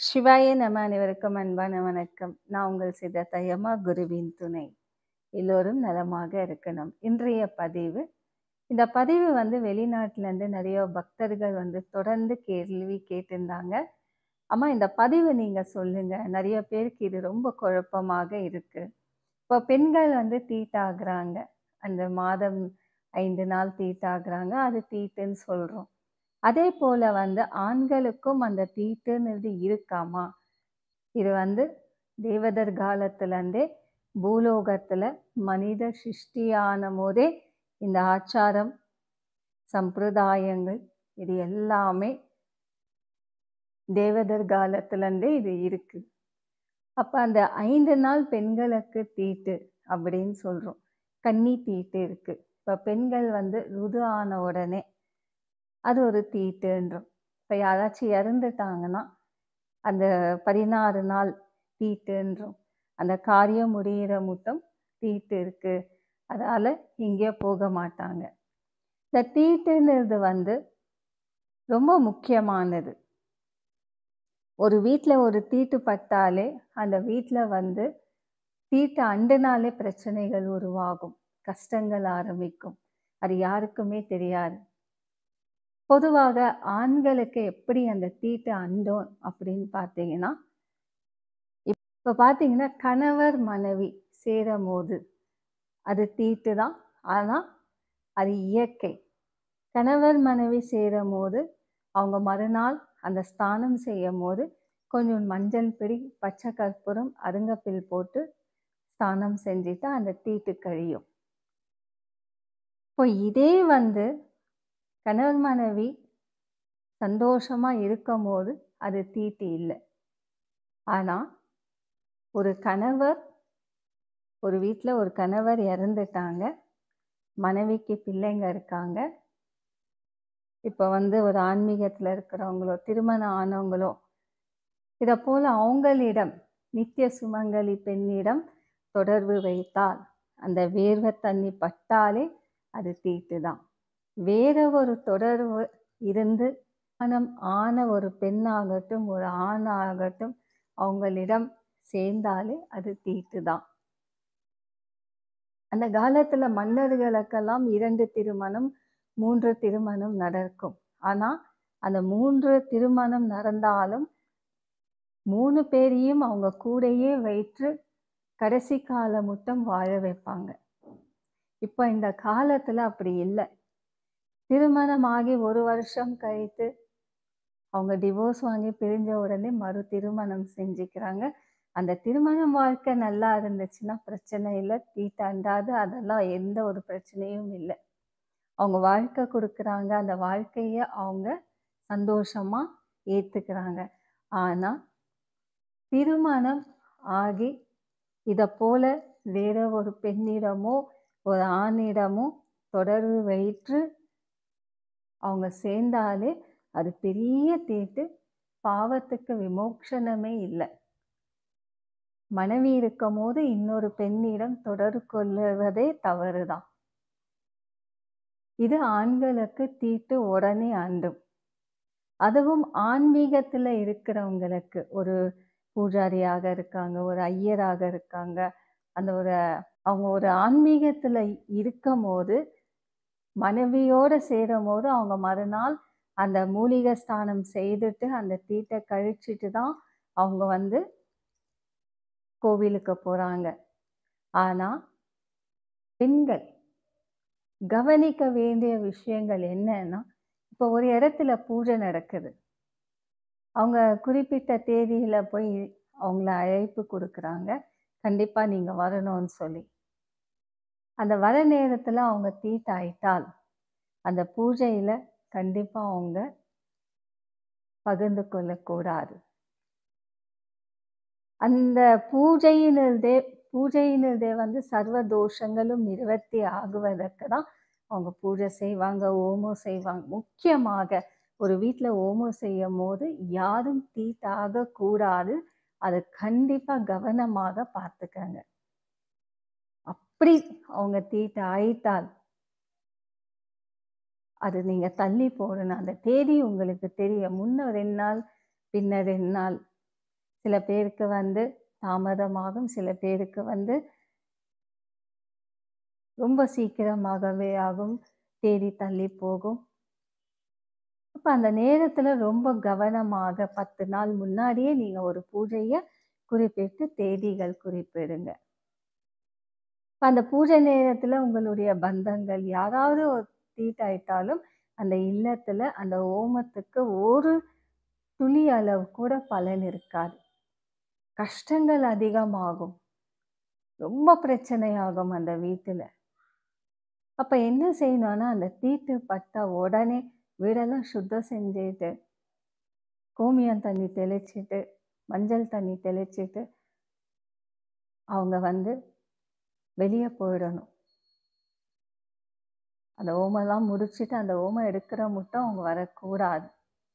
சிவாய நம அனைவருக்கும் அன்பான வணக்கம் நான் உங்கள் சித்தர்த்த யமா குருவின் துணை எல்லோரும் நலமாக இருக்கணும் இன்றைய பதிவு இந்த பதிவு வந்து வெளிநாட்டிலேருந்து நிறைய பக்தர்கள் வந்து தொடர்ந்து கேள்வி கேட்டிருந்தாங்க அம்மா இந்த பதிவு நீங்கள் சொல்லுங்க நிறைய பேருக்கு இது ரொம்ப குழப்பமாக இருக்கு இப்போ பெண்கள் வந்து தீட்டாகிறாங்க அந்த மாதம் ஐந்து நாள் தீட்டாகிறாங்க அது தீட்டுன்னு சொல்கிறோம் அதே போல் வந்து ஆண்களுக்கும் அந்த தீட்டுன்றது இருக்காமா இது வந்து தேவதர் காலத்துலேருந்தே பூலோகத்தில் மனித சிருஷ்டியான போதே இந்த ஆச்சாரம் சம்பிரதாயங்கள் இது எல்லாமே தேவதர் காலத்துலேருந்தே இது இருக்கு அப்போ அந்த ஐந்து நாள் பெண்களுக்கு தீட்டு அப்படின்னு சொல்கிறோம் கன்னி தீட்டு இருக்கு இப்போ பெண்கள் வந்து ருது ஆன உடனே அது ஒரு தீட்டுன்றோம் இப்போ யாராச்சும் இறந்துட்டாங்கன்னா அந்த பதினாறு நாள் தீட்டுன்றோம் அந்த காரியம் முடிகிற மட்டும் தீட்டு இருக்கு அதால் எங்கேயோ போக மாட்டாங்க இந்த தீட்டுன்றது வந்து ரொம்ப முக்கியமானது ஒரு வீட்டில் ஒரு தீட்டு பட்டாலே அந்த வீட்டில் வந்து தீட்டு அண்டுனாலே பிரச்சனைகள் உருவாகும் கஷ்டங்கள் ஆரம்பிக்கும் அது யாருக்குமே தெரியாது பொதுவாக ஆண்களுக்கு எப்படி அந்த தீட்டு அண்டோம் அப்படின்னு பார்த்தீங்கன்னா இப்போ பார்த்தீங்கன்னா கணவர் மனைவி சேரும் போது அது தீட்டு தான் ஆனால் அது இயற்கை கணவர் மனைவி சேரும் போது அவங்க மறுநாள் அந்த ஸ்தானம் செய்யும் போது கொஞ்சம் மஞ்சள் பிடி பச்சை கற்பூரம் அருங்கப்பில் போட்டு ஸ்தானம் செஞ்சுட்டா அந்த தீட்டு கழியும் இப்போ இதே வந்து கணவன் மனைவி சந்தோஷமாக இருக்கும் போது அது தீட்டு இல்லை ஆனால் ஒரு கணவர் ஒரு வீட்டில் ஒரு கணவர் இறந்துட்டாங்க மனைவிக்கு பிள்ளைங்க இருக்காங்க இப்போ வந்து ஒரு ஆன்மீகத்தில் இருக்கிறவங்களோ திருமணம் ஆனவங்களோ இதை போல் அவங்களிடம் நித்திய சுமங்கலி பெண்ணிடம் தொடர்பு வைத்தால் அந்த வேர்வை தண்ணி பட்டாலே அது தீட்டு தான் வேற ஒரு தொடர்பு இருந்து மனம் ஆன ஒரு பெண்ணாகட்டும் ஒரு ஆணாகட்டும் அவங்களிடம் சேர்ந்தாலே அது தீட்டு தான் அந்த காலத்துல மன்னர்களுக்கெல்லாம் இரண்டு திருமணம் மூன்று திருமணம் நடக்கும் ஆனா அந்த மூன்று திருமணம் நடந்தாலும் மூணு பேரையும் அவங்க கூடையே வைத்து கடைசி காலம் மட்டும் வாழ வைப்பாங்க இப்போ இந்த காலத்துல அப்படி இல்லை திருமணம் ஆகி ஒரு வருஷம் கழித்து அவங்க டிவோர்ஸ் வாங்கி பிரிஞ்ச உடனே மறு திருமணம் செஞ்சுக்கிறாங்க அந்த திருமணம் வாழ்க்கை நல்லா இருந்துச்சுன்னா பிரச்சனை இல்லை தீட்டாண்டாது அதெல்லாம் எந்த ஒரு பிரச்சனையும் இல்லை அவங்க வாழ்க்கை கொடுக்குறாங்க அந்த வாழ்க்கையை அவங்க சந்தோஷமா ஏற்றுக்கிறாங்க ஆனால் திருமணம் ஆகி இதை போல வேற ஒரு பெண்ணிடமோ ஒரு ஆணிடமோ தொடர்பு வைத்து அவங்க சேர்ந்தாலே அது பெரிய தீட்டு பாவத்துக்கு விமோக்ஷனமே இல்லை மனைவி இருக்கும் போது இன்னொரு பெண்ணிடம் தொடர்பு கொள்ளுவதே தவறுதான் இது ஆண்களுக்கு தீட்டு உடனே அண்டும் அதுவும் ஆன்மீகத்தில் இருக்கிறவங்களுக்கு ஒரு பூஜாரியாக இருக்காங்க ஒரு ஐயராக இருக்காங்க அந்த ஒரு அவங்க ஒரு ஆன்மீகத்தில் இருக்கும் போது மனைவியோடு சேரும் போது அவங்க மறுநாள் அந்த மூலிகை ஸ்தானம் செய்துட்டு அந்த தீட்டை கழிச்சிட்டு தான் அவங்க வந்து கோவிலுக்கு போகிறாங்க ஆனால் பெண்கள் கவனிக்க வேண்டிய விஷயங்கள் என்னன்னா இப்போ ஒரு இடத்துல பூஜை நடக்குது அவங்க குறிப்பிட்ட தேதியில் போய் அவங்கள அழைப்பு கொடுக்குறாங்க கண்டிப்பாக நீங்கள் வரணும்னு சொல்லி அந்த வர நேரத்தில் அவங்க தீட்டாயிட்டால் அந்த பூஜையில் கண்டிப்பாக அவங்க பகிர்ந்து கொள்ளக்கூடாது அந்த பூஜையினதே பூஜையினதே வந்து சர்வ தோஷங்களும் நிவர்த்தி ஆகுவதற்கு தான் அவங்க பூஜை செய்வாங்க ஓமம் செய்வாங்க முக்கியமாக ஒரு வீட்டில் ஓமம் செய்யும் போது யாரும் தீட்டாக கூடாது அதை கண்டிப்பாக கவனமாக பார்த்துக்கங்க அப்படி அவங்க தீட்டு ஆயிட்டால் அது நீங்கள் தள்ளி போடணும் அந்த தேதி உங்களுக்கு தெரியும் முன்ன ரெண்டு நாள் பின்ன ரெண்டு நாள் சில பேருக்கு வந்து தாமதமாகும் சில பேருக்கு வந்து ரொம்ப சீக்கிரமாகவே ஆகும் தேதி தள்ளி போகும் அப்ப அந்த நேரத்துல ரொம்ப கவனமாக பத்து நாள் முன்னாடியே நீங்க ஒரு பூஜைய குறிப்பிட்டு தேதிகள் குறிப்பிடுங்க இப்ப அந்த பூஜை நேரத்துல உங்களுடைய பந்தங்கள் யாராவது ஒரு தீட்டாயிட்டாலும் அந்த இல்லத்துல அந்த ஓமத்துக்கு ஒரு துளி அளவு கூட பலன் இருக்காது கஷ்டங்கள் அதிகமாகும் ரொம்ப பிரச்சனையாகும் அந்த வீட்டுல அப்ப என்ன செய்யணும்னா அந்த தீட்டு பட்டா உடனே வீடெல்லாம் சுத்தம் செஞ்சுட்டு கோமியம் தண்ணி தெளிச்சிட்டு மஞ்சள் தண்ணி தெளிச்சிட்டு அவங்க வந்து வெளியே போயிடணும் அந்த ஓமெல்லாம் முடிச்சிட்டு அந்த ஓமம் எடுக்கிற மட்டும் அவங்க வரக்கூடாது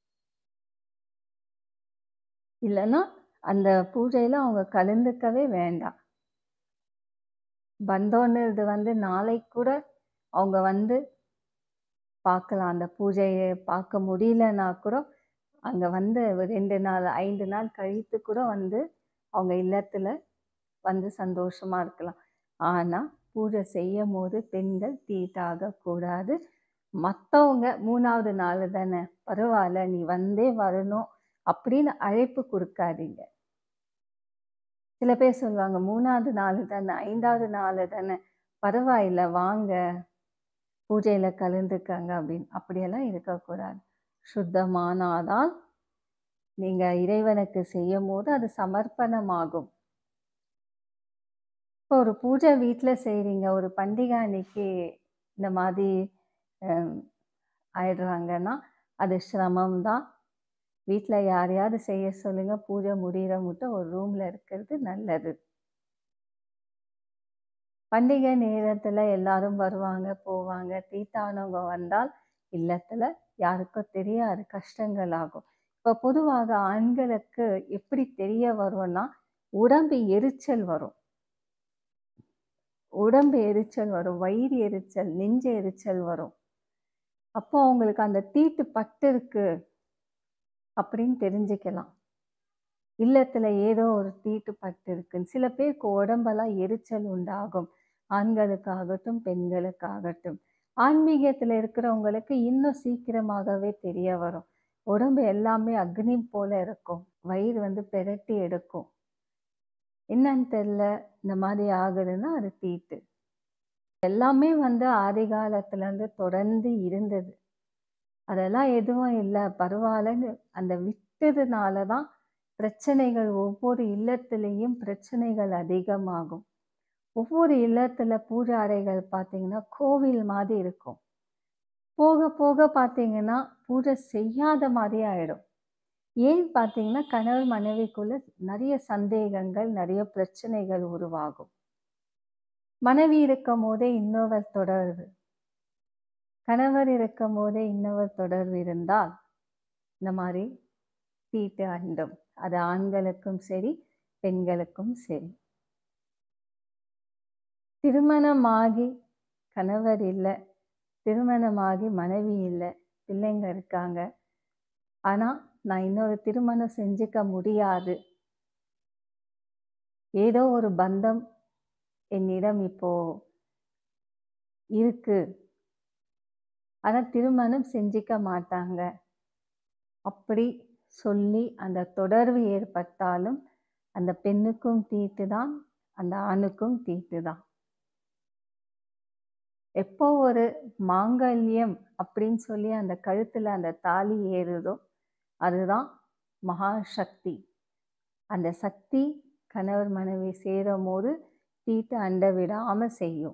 இல்லைன்னா அந்த பூஜையில அவங்க கலந்துக்கவே வேண்டாம் பந்தோன்னு இது வந்து நாளைக்கு கூட அவங்க வந்து பார்க்கலாம் அந்த பூஜையை பார்க்க முடியலன்னா கூட அங்க வந்து ஒரு ரெண்டு நாள் ஐந்து நாள் கழித்து கூட வந்து அவங்க இல்லத்துல வந்து சந்தோஷமா இருக்கலாம் ஆனா பூஜை செய்யும் போது பெண்கள் தீட்டாக கூடாது மற்றவங்க மூணாவது நாள் தானே பரவாயில்ல நீ வந்தே வரணும் அப்படின்னு அழைப்பு கொடுக்காதீங்க சில பேர் சொல்லுவாங்க மூணாவது நாள் தானே ஐந்தாவது நாள் தானே பரவாயில்ல வாங்க பூஜையில கலந்துக்கங்க அப்படின்னு அப்படியெல்லாம் இருக்கக்கூடாது சுத்தமானாதான் நீங்க இறைவனுக்கு செய்யும் போது அது சமர்ப்பணமாகும் இப்போ ஒரு பூஜை வீட்டில் செய்கிறீங்க ஒரு பண்டிகை அன்னைக்கு இந்த மாதிரி ஹம், ஆயிடுறாங்கன்னா அது சிரமம் தான் வீட்டில் யாரையாவது செய்ய சொல்லுங்க பூஜை முடிகிற மட்டும் ஒரு ரூமில் இருக்கிறது நல்லது பண்டிகை நேரத்தில் எல்லாரும் வருவாங்க போவாங்க தீட்டானவங்க வந்தால் இல்லத்தில் யாருக்கும் தெரியாது கஷ்டங்கள் ஆகும் இப்போ பொதுவாக ஆண்களுக்கு எப்படி தெரிய வரும்னா உடம்பு எரிச்சல் வரும் உடம்பு எரிச்சல் வரும் வயிறு எரிச்சல் நெஞ்சு எரிச்சல் வரும் அப்போ அவங்களுக்கு அந்த தீட்டு பட்டு இருக்கு அப்படின்னு தெரிஞ்சுக்கலாம் இல்லத்துல ஏதோ ஒரு தீட்டு பட்டு இருக்குன்னு சில பேருக்கு உடம்பெல்லாம் எரிச்சல் உண்டாகும் ஆண்களுக்காகட்டும் பெண்களுக்காகட்டும் ஆன்மீகத்துல இருக்கிறவங்களுக்கு இன்னும் சீக்கிரமாகவே தெரிய வரும் உடம்பு எல்லாமே அக்னி போல இருக்கும் வயிறு வந்து பெரட்டி எடுக்கும் என்னன்னு தெரியல இந்த மாதிரி ஆகுதுன்னா அது தீட்டு எல்லாமே வந்து ஆதி காலத்துல இருந்து தொடர்ந்து இருந்தது அதெல்லாம் எதுவும் இல்லை பரவாயில்லன்னு அந்த விட்டதுனால தான் பிரச்சனைகள் ஒவ்வொரு இல்லத்திலையும் பிரச்சனைகள் அதிகமாகும் ஒவ்வொரு இல்லத்துல பூஜை அறைகள் பார்த்தீங்கன்னா கோவில் மாதிரி இருக்கும் போக போக பார்த்தீங்கன்னா பூஜை செய்யாத மாதிரி ஆயிடும் ஏன் பார்த்தீங்கன்னா கணவர் மனைவிக்குள்ள நிறைய சந்தேகங்கள் நிறைய பிரச்சனைகள் உருவாகும் மனைவி இருக்கும் போதே இன்னொருவர் தொடர்பு கணவர் இருக்கும் போதே இன்னொரு தொடர்பு இருந்தால் இந்த மாதிரி தீட்டு அண்டும் அது ஆண்களுக்கும் சரி பெண்களுக்கும் சரி திருமணமாகி கணவர் இல்லை திருமணமாகி மனைவி இல்லை பிள்ளைங்க இருக்காங்க ஆனா நான் இன்னொரு திருமணம் செஞ்சுக்க முடியாது ஏதோ ஒரு பந்தம் என்னிடம் இப்போ இருக்கு ஆனா திருமணம் செஞ்சுக்க மாட்டாங்க அப்படி சொல்லி அந்த தொடர்பு ஏற்பட்டாலும் அந்த பெண்ணுக்கும் தீட்டு தான் அந்த ஆணுக்கும் தீட்டு தான் எப்போ ஒரு மாங்கல்யம் அப்படின்னு சொல்லி அந்த கழுத்துல அந்த தாலி ஏறுதோ அதுதான் மகாசக்தி அந்த சக்தி கணவர் மனைவி சேரும் போது தீட்டு அண்ட விடாம செய்யும்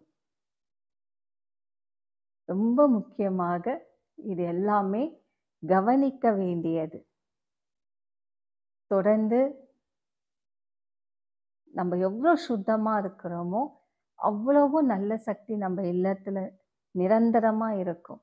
ரொம்ப முக்கியமாக இது எல்லாமே கவனிக்க வேண்டியது தொடர்ந்து நம்ம எவ்வளோ சுத்தமா இருக்கிறோமோ அவ்வளவு நல்ல சக்தி நம்ம இல்லத்துல நிரந்தரமா இருக்கும்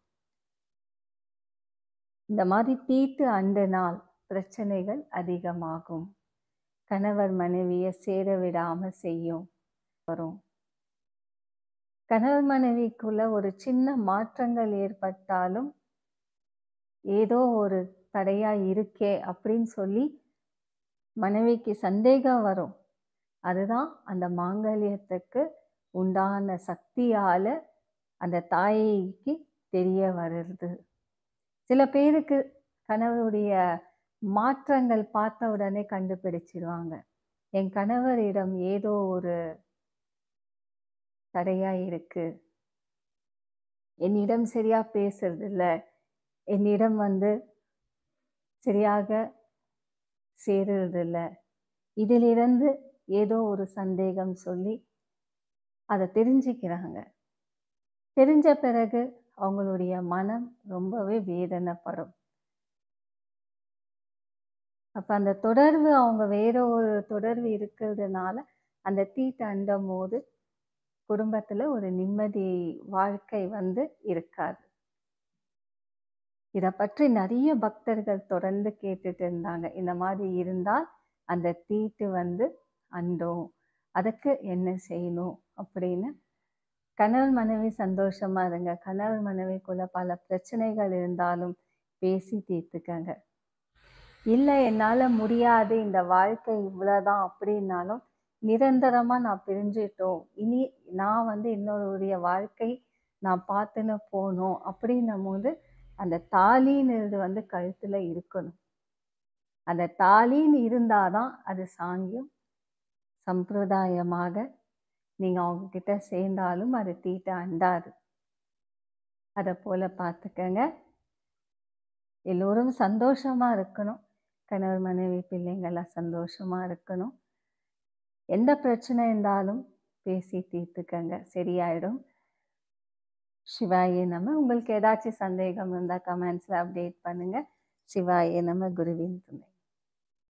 இந்த மாதிரி தீட்டு அண்டு நாள் பிரச்சனைகள் அதிகமாகும் கணவர் மனைவியை சேர விடாம செய்யும் வரும் கணவர் மனைவிக்குள்ள ஒரு சின்ன மாற்றங்கள் ஏற்பட்டாலும் ஏதோ ஒரு தடையா இருக்கே அப்படின்னு சொல்லி மனைவிக்கு சந்தேகம் வரும் அதுதான் அந்த மாங்கல்யத்துக்கு உண்டான சக்தியால அந்த தாய்க்கு தெரிய வருது சில பேருக்கு கணவருடைய மாற்றங்கள் பார்த்த உடனே கண்டுபிடிச்சிருவாங்க என் கணவரிடம் ஏதோ ஒரு தடையா இருக்கு என்னிடம் சரியா பேசுறது இல்ல என்னிடம் வந்து சரியாக சேருறதில்ல இதிலிருந்து ஏதோ ஒரு சந்தேகம் சொல்லி அதை தெரிஞ்சுக்கிறாங்க தெரிஞ்ச பிறகு அவங்களுடைய மனம் ரொம்பவே வேதனைப்படும் அப்ப அந்த தொடர்பு அவங்க வேற ஒரு தொடர்பு இருக்கிறதுனால அந்த தீட்டு அண்டும் போது குடும்பத்துல ஒரு நிம்மதி வாழ்க்கை வந்து இருக்காது இத பற்றி நிறைய பக்தர்கள் தொடர்ந்து கேட்டுட்டு இருந்தாங்க இந்த மாதிரி இருந்தால் அந்த தீட்டு வந்து அண்டும் அதுக்கு என்ன செய்யணும் அப்படின்னு கணவன் மனைவி சந்தோஷமா இருங்க கணவன் மனைவிக்குள்ள பல பிரச்சனைகள் இருந்தாலும் பேசி தீர்த்துக்கங்க இல்லை என்னால முடியாது இந்த வாழ்க்கை இவ்வளவுதான் அப்படின்னாலும் நிரந்தரமா நான் பிரிஞ்சிட்டோம் இனி நான் வந்து இன்னொருடைய வாழ்க்கை நான் பார்த்துன்னு போகணும் அப்படின்னும் போது அந்த தாலின்னுறது வந்து கழுத்துல இருக்கணும் அந்த தாலின்னு இருந்தாதான் அது சாங்கியம் சம்பிரதாயமாக நீங்க அவங்க கிட்ட சேர்ந்தாலும் அது தீட்ட அண்டாது அதை போல பார்த்துக்கங்க எல்லோரும் சந்தோஷமா இருக்கணும் கணவர் மனைவி பிள்ளைங்கெல்லாம் சந்தோஷமா இருக்கணும் எந்த பிரச்சனை இருந்தாலும் பேசி தீர்த்துக்கங்க சரியாயிடும் சிவாயே நம்ம உங்களுக்கு ஏதாச்சும் சந்தேகம் இருந்தால் கமெண்ட்ஸில் அப்டேட் பண்ணுங்க சிவாயே நம்ம குருவின் துணை